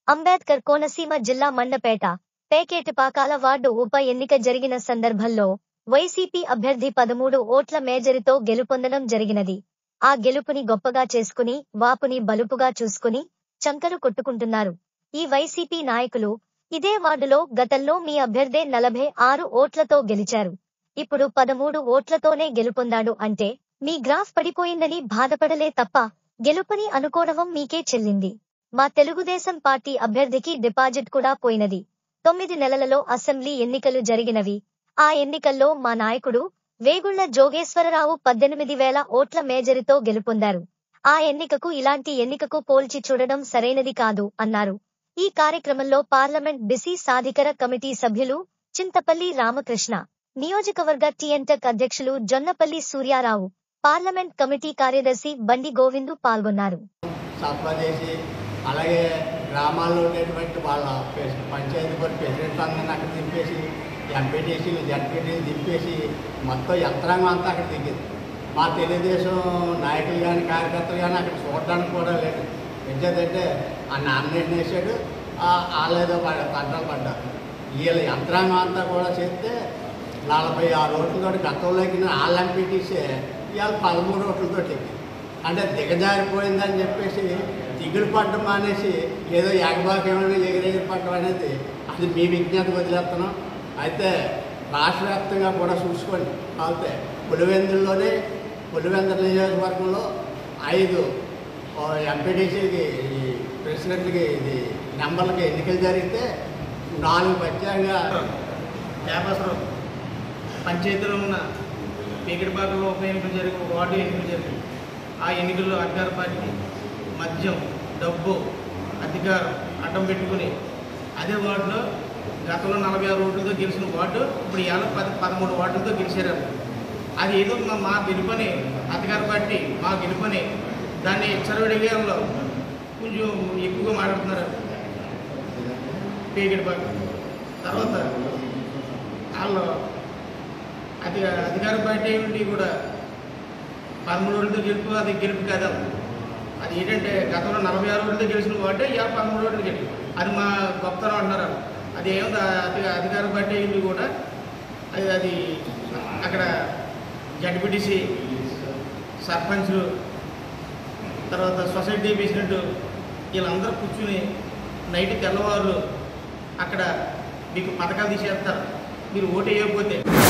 అంబేద్కర్ కోనసీమ జిల్లా మండపేట పేకేటిపాకాల వార్డు ఉప ఎన్నిక జరిగిన సందర్భంలో వైసీపీ అభ్యర్థి పదమూడు ఓట్ల మేజరితో గెలుపొందడం జరిగినది ఆ గెలుపుని గొప్పగా చేసుకుని వాపుని బలుపుగా చూసుకుని చంకలు కొట్టుకుంటున్నారు ఈ వైసీపీ నాయకులు ఇదే వార్డులో గతంలో మీ అభ్యర్థే నలభై ఆరు ఓట్లతో గెలిచారు ఇప్పుడు పదమూడు ఓట్లతోనే గెలుపొందాడు అంటే మీ గ్రాఫ్ పడిపోయిందని బాధపడలే తప్ప గెలుపని అనుకోవడం మీకే చెల్లింది మా తెలుగుదేశం పార్టీ అభ్యర్థికి డిపాజిట్ కూడా పోయినది తొమ్మిది నెలలలో అసెంబ్లీ ఎన్నికలు జరిగినవి ఆ ఎన్నికల్లో మా నాయకుడు వేగుళ్ల జోగేశ్వరరావు పద్దెనిమిది వేల ఓట్ల మేజరితో గెలుపొందారు ఆ ఎన్నికకు ఇలాంటి ఎన్నికకు పోల్చి చూడడం సరైనది కాదు అన్నారు ఈ కార్యక్రమంలో పార్లమెంట్ బిసి సాధికర కమిటీ సభ్యులు చింతపల్లి రామకృష్ణ నియోజకవర్గ టీఎన్టెక్ అధ్యక్షులు జొన్నపల్లి సూర్యారావు పార్లమెంట్ కమిటీ కార్యదర్శి బండి గోవిందు పాల్గొన్నారు సఫా చేసి అలాగే గ్రామాల్లో ఉండేటువంటి వాళ్ళ ప్రెస్- పంచాయతీ బోర్డు ప్రెసిడెంట్ అందరిని అక్కడ దింపేసి ఎంపీటీసీలు జడ్పీటీలు దింపేసి మొత్తం యంత్రాంగం అంతా అక్కడ దిగింది మా తెలుగుదేశం నాయకులు కానీ కార్యకర్తలు కానీ అక్కడ చూడడానికి కూడా లేదు ఎందుకంటే ఆ నామినేషన్ వేసాడు వాళ్ళేదో పడ పంటలు పడ్డారు వీళ్ళ యంత్రాంగం అంతా కూడా చేస్తే నలభై ఆరు ఓట్లతో గతంలోకి వాళ్ళ ఎంపీటీసే ఇవాళ పదమూడు ఓట్లతో ఎక్కింది అంటే దిగజారిపోయిందని చెప్పేసి దిగులు పడడం మానేసి ఏదో ఏకబాకేమైనా ఎగిరెగిరి పడడం అనేది అది మీ విజ్ఞతకు వదిలేస్తున్నాం అయితే రాష్ట్ర వ్యాప్తంగా కూడా చూసుకోండి కాకపోతే పులివెందుల్లోనే పులివెందుల నియోజకవర్గంలో ఐదు ఎంపీటీసీకి ప్రెసిడెంట్కి ఇది నెంబర్లకి ఎన్నికలు జరిగితే నాలుగు ప్రత్యేకంగా చేపసరం పంచాయతీలో ఉన్న పీకిడిపాకలో ఉప ఎన్నికలు జరిగి వార్డు ఎన్నికలు జరిగాయి ఆ ఎన్నికల్లో అధికార పార్టీ మద్యం డబ్బు అధికారం అడ్డం పెట్టుకుని అదే వార్డులో గతంలో నలభై ఆరు ఓట్లతో గెలిచిన వార్డు ఇప్పుడు ఇవాళ పది పదమూడు వార్డులతో గెలిచారు అది ఏదో మా మా గెలుపని అధికార పార్టీ మా గెలుపని దాన్ని చరవడిగేలో కొంచెం ఎక్కువగా మాట్లాడుతున్నారు పీకిడిపాక తర్వాత వాళ్ళు అది అధికార పార్టీ నుండి కూడా పదమూడు ఓట్లతో గెలుపు అది గెలుపు కాదు అది ఏంటంటే గతంలో నలభై ఆరు ఓట్లతో గెలిచిన వాటే ఇవాళ పదమూడు ఓట్లు గెలుపు అది మా గొప్పతనం అంటున్నారు వాళ్ళు. అది ఏముంది అధిక అధికార పార్టీ నుండి కూడా అది అది అక్కడ జడ్పీటీసీ సర్పంచ్లు తర్వాత సొసైటీ ప్రెసిడెంట్ వీళ్ళందరూ కూర్చుని నైట్ తెల్లవారు అక్కడ మీకు పథకాలు తీసేస్తారు మీరు ఓటు వేయకపోతే